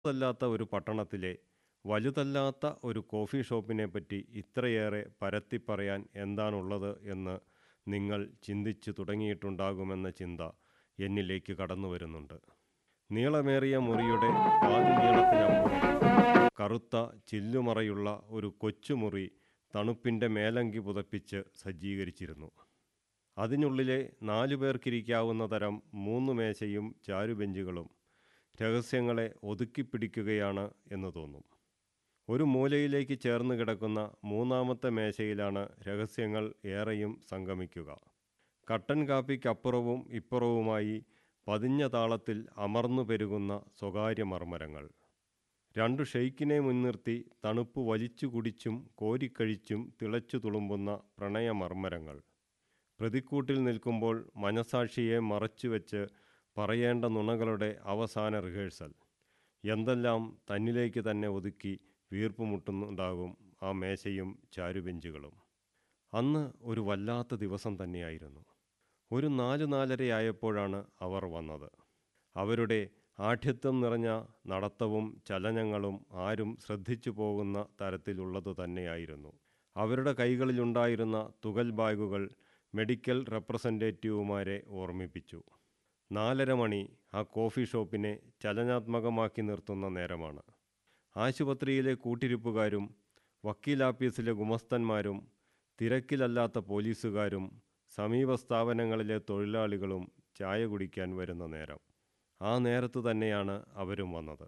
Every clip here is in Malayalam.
ചെറുതല്ലാത്ത ഒരു പട്ടണത്തിലെ വലുതല്ലാത്ത ഒരു കോഫി ഷോപ്പിനെപ്പറ്റി ഇത്രയേറെ പരത്തിപ്പറയാൻ എന്താണുള്ളത് എന്ന് നിങ്ങൾ ചിന്തിച്ചു തുടങ്ങിയിട്ടുണ്ടാകുമെന്ന ചിന്ത എന്നിലേക്ക് കടന്നു വരുന്നുണ്ട് നീളമേറിയ മുറിയുടെ പാതി നീളത്തിനപ്പുറം കറുത്ത ചില്ലുമറയുള്ള ഒരു കൊച്ചുമുറി തണുപ്പിൻ്റെ മേലങ്കി പുതപ്പിച്ച് സജ്ജീകരിച്ചിരുന്നു അതിനുള്ളിലെ നാലു പേർക്കിരിക്കാവുന്ന തരം മൂന്ന് മേശയും ചാരുബെഞ്ചുകളും രഹസ്യങ്ങളെ ഒതുക്കിപ്പിടിക്കുകയാണ് എന്ന് തോന്നും ഒരു മൂലയിലേക്ക് ചേർന്ന് കിടക്കുന്ന മൂന്നാമത്തെ മേശയിലാണ് രഹസ്യങ്ങൾ ഏറെയും സംഗമിക്കുക കട്ടൻ കാപ്പിക്കപ്പുറവും ഇപ്പുറവുമായി പതിഞ്ഞ താളത്തിൽ അമർന്നു പെരുകുന്ന സ്വകാര്യ മർമ്മരങ്ങൾ രണ്ടു ഷെയ്ക്കിനെ മുൻനിർത്തി തണുപ്പ് വലിച്ചു കുടിച്ചും കോരിക്കഴിച്ചും തിളച്ചു തുളുമ്പുന്ന പ്രണയമർമ്മരങ്ങൾ പ്രതിക്കൂട്ടിൽ നിൽക്കുമ്പോൾ മനസാക്ഷിയെ മറച്ചുവെച്ച് പറയേണ്ട നുണകളുടെ അവസാന റിഹേഴ്സൽ എന്തെല്ലാം തന്നിലേക്ക് തന്നെ ഒതുക്കി വീർപ്പുമുട്ടുന്നുണ്ടാകും ആ മേശയും ചാരുബെഞ്ചുകളും അന്ന് ഒരു വല്ലാത്ത ദിവസം തന്നെയായിരുന്നു ഒരു നാല് നാലരയായപ്പോഴാണ് അവർ വന്നത് അവരുടെ ആഠ്യത്വം നിറഞ്ഞ നടത്തവും ചലനങ്ങളും ആരും ശ്രദ്ധിച്ചു പോകുന്ന തരത്തിലുള്ളത് തന്നെയായിരുന്നു അവരുടെ കൈകളിലുണ്ടായിരുന്ന തുകൽ ബാഗുകൾ മെഡിക്കൽ റെപ്രസെൻറ്റേറ്റീവുമാരെ ഓർമ്മിപ്പിച്ചു നാലര മണി ആ കോഫി ഷോപ്പിനെ ചലനാത്മകമാക്കി നിർത്തുന്ന നേരമാണ് ആശുപത്രിയിലെ കൂട്ടിരിപ്പുകാരും വക്കീലാപ്പീസിലെ ഗുമസ്തന്മാരും തിരക്കിലല്ലാത്ത പോലീസുകാരും സമീപ സ്ഥാപനങ്ങളിലെ തൊഴിലാളികളും ചായ കുടിക്കാൻ വരുന്ന നേരം ആ നേരത്ത് തന്നെയാണ് അവരും വന്നത്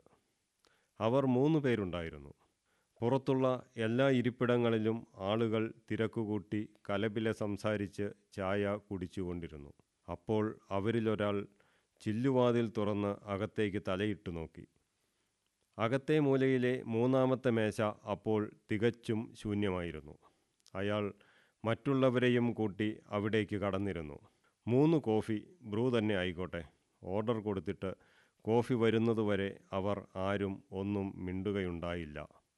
അവർ മൂന്ന് പേരുണ്ടായിരുന്നു പുറത്തുള്ള എല്ലാ ഇരിപ്പിടങ്ങളിലും ആളുകൾ തിരക്കുകൂട്ടി കലപിലെ സംസാരിച്ച് ചായ കുടിച്ചുകൊണ്ടിരുന്നു അപ്പോൾ അവരിലൊരാൾ ചില്ലുവാതിൽ തുറന്ന് അകത്തേക്ക് തലയിട്ടു നോക്കി അകത്തെ മൂലയിലെ മൂന്നാമത്തെ മേശ അപ്പോൾ തികച്ചും ശൂന്യമായിരുന്നു അയാൾ മറ്റുള്ളവരെയും കൂട്ടി അവിടേക്ക് കടന്നിരുന്നു മൂന്ന് കോഫി ബ്രൂ തന്നെ ആയിക്കോട്ടെ ഓർഡർ കൊടുത്തിട്ട് കോഫി വരുന്നതുവരെ അവർ ആരും ഒന്നും മിണ്ടുകയുണ്ടായില്ല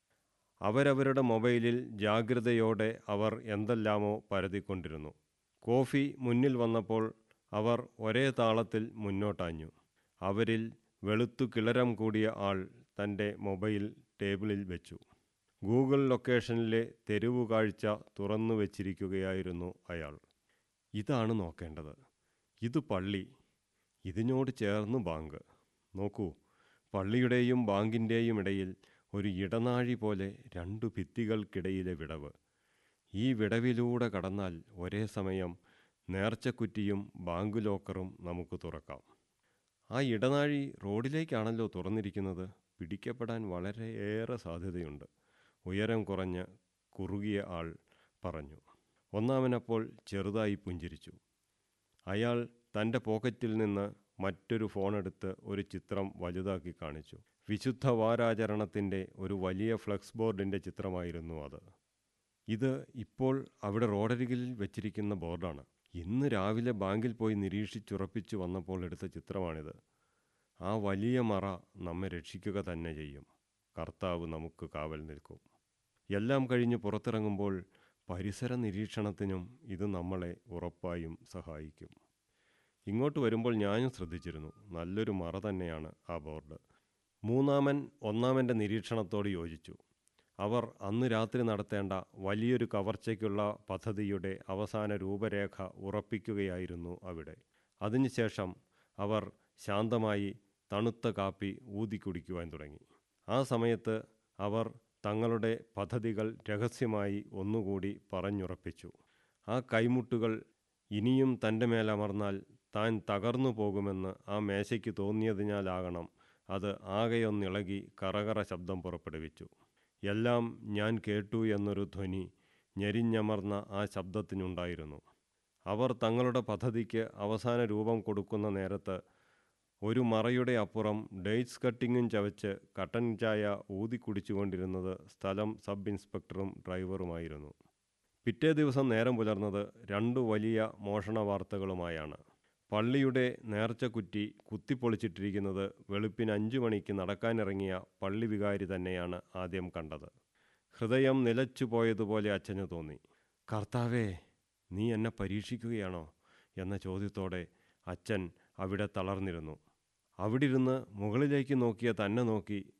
അവരവരുടെ മൊബൈലിൽ ജാഗ്രതയോടെ അവർ എന്തെല്ലാമോ പരതിക്കൊണ്ടിരുന്നു കോഫി മുന്നിൽ വന്നപ്പോൾ അവർ ഒരേ താളത്തിൽ മുന്നോട്ടാഞ്ഞു അവരിൽ വെളുത്തു കിളരം കൂടിയ ആൾ തൻ്റെ മൊബൈൽ ടേബിളിൽ വെച്ചു ഗൂഗിൾ ലൊക്കേഷനിലെ തെരുവു കാഴ്ച തുറന്നു വച്ചിരിക്കുകയായിരുന്നു അയാൾ ഇതാണ് നോക്കേണ്ടത് ഇത് പള്ളി ഇതിനോട് ചേർന്ന് ബാങ്ക് നോക്കൂ പള്ളിയുടെയും ബാങ്കിൻ്റെയും ഇടയിൽ ഒരു ഇടനാഴി പോലെ രണ്ടു ഭിത്തികൾക്കിടയിലെ വിടവ് ഈ വിടവിലൂടെ കടന്നാൽ ഒരേ സമയം നേർച്ചക്കുറ്റിയും ബാങ്ക് ലോക്കറും നമുക്ക് തുറക്കാം ആ ഇടനാഴി റോഡിലേക്കാണല്ലോ തുറന്നിരിക്കുന്നത് പിടിക്കപ്പെടാൻ വളരെയേറെ സാധ്യതയുണ്ട് ഉയരം കുറഞ്ഞ് കുറുകിയ ആൾ പറഞ്ഞു ഒന്നാമനപ്പോൾ ചെറുതായി പുഞ്ചിരിച്ചു അയാൾ തൻ്റെ പോക്കറ്റിൽ നിന്ന് മറ്റൊരു ഫോണെടുത്ത് ഒരു ചിത്രം വലുതാക്കി കാണിച്ചു വിശുദ്ധ വാരാചരണത്തിൻ്റെ ഒരു വലിയ ഫ്ലക്സ് ബോർഡിൻ്റെ ചിത്രമായിരുന്നു അത് ഇത് ഇപ്പോൾ അവിടെ റോഡരികിൽ വെച്ചിരിക്കുന്ന ബോർഡാണ് ഇന്ന് രാവിലെ ബാങ്കിൽ പോയി നിരീക്ഷിച്ചുറപ്പിച്ചു വന്നപ്പോൾ എടുത്ത ചിത്രമാണിത് ആ വലിയ മറ നമ്മെ രക്ഷിക്കുക തന്നെ ചെയ്യും കർത്താവ് നമുക്ക് കാവൽ നിൽക്കും എല്ലാം കഴിഞ്ഞ് പുറത്തിറങ്ങുമ്പോൾ പരിസര നിരീക്ഷണത്തിനും ഇത് നമ്മളെ ഉറപ്പായും സഹായിക്കും ഇങ്ങോട്ട് വരുമ്പോൾ ഞാനും ശ്രദ്ധിച്ചിരുന്നു നല്ലൊരു മറ തന്നെയാണ് ആ ബോർഡ് മൂന്നാമൻ ഒന്നാമൻ്റെ നിരീക്ഷണത്തോട് യോജിച്ചു അവർ അന്ന് രാത്രി നടത്തേണ്ട വലിയൊരു കവർച്ചയ്ക്കുള്ള പദ്ധതിയുടെ അവസാന രൂപരേഖ ഉറപ്പിക്കുകയായിരുന്നു അവിടെ അതിനുശേഷം അവർ ശാന്തമായി തണുത്ത കാപ്പി ഊതി കുടിക്കുവാൻ തുടങ്ങി ആ സമയത്ത് അവർ തങ്ങളുടെ പദ്ധതികൾ രഹസ്യമായി ഒന്നുകൂടി പറഞ്ഞുറപ്പിച്ചു ആ കൈമുട്ടുകൾ ഇനിയും തൻ്റെ മേലമർന്നാൽ താൻ തകർന്നു പോകുമെന്ന് ആ മേശയ്ക്ക് തോന്നിയതിനാലാകണം അത് ആകെയൊന്നിളകി കറകറ ശബ്ദം പുറപ്പെടുവിച്ചു എല്ലാം ഞാൻ കേട്ടു എന്നൊരു ധ്വനി ഞെരിഞ്ഞമർന്ന ആ ശബ്ദത്തിനുണ്ടായിരുന്നു അവർ തങ്ങളുടെ പദ്ധതിക്ക് അവസാന രൂപം കൊടുക്കുന്ന നേരത്ത് ഒരു മറയുടെ അപ്പുറം ഡേറ്റ്സ് കട്ടിങ്ങും ചവച്ച് കട്ടൻ ചായ ഊതി കുടിച്ചുകൊണ്ടിരുന്നത് സ്ഥലം സബ് ഇൻസ്പെക്ടറും ഡ്രൈവറുമായിരുന്നു പിറ്റേ ദിവസം നേരം പുലർന്നത് രണ്ടു വലിയ മോഷണ വാർത്തകളുമായാണ് പള്ളിയുടെ നേർച്ചക്കുറ്റി കുത്തിപ്പൊളിച്ചിട്ടിരിക്കുന്നത് വെളുപ്പിന് അഞ്ചു മണിക്ക് നടക്കാനിറങ്ങിയ പള്ളി വികാരി തന്നെയാണ് ആദ്യം കണ്ടത് ഹൃദയം നിലച്ചു പോയതുപോലെ അച്ഛന് തോന്നി കർത്താവേ നീ എന്നെ പരീക്ഷിക്കുകയാണോ എന്ന ചോദ്യത്തോടെ അച്ഛൻ അവിടെ തളർന്നിരുന്നു അവിടിരുന്ന് മുകളിലേക്ക് നോക്കിയ തന്നെ നോക്കി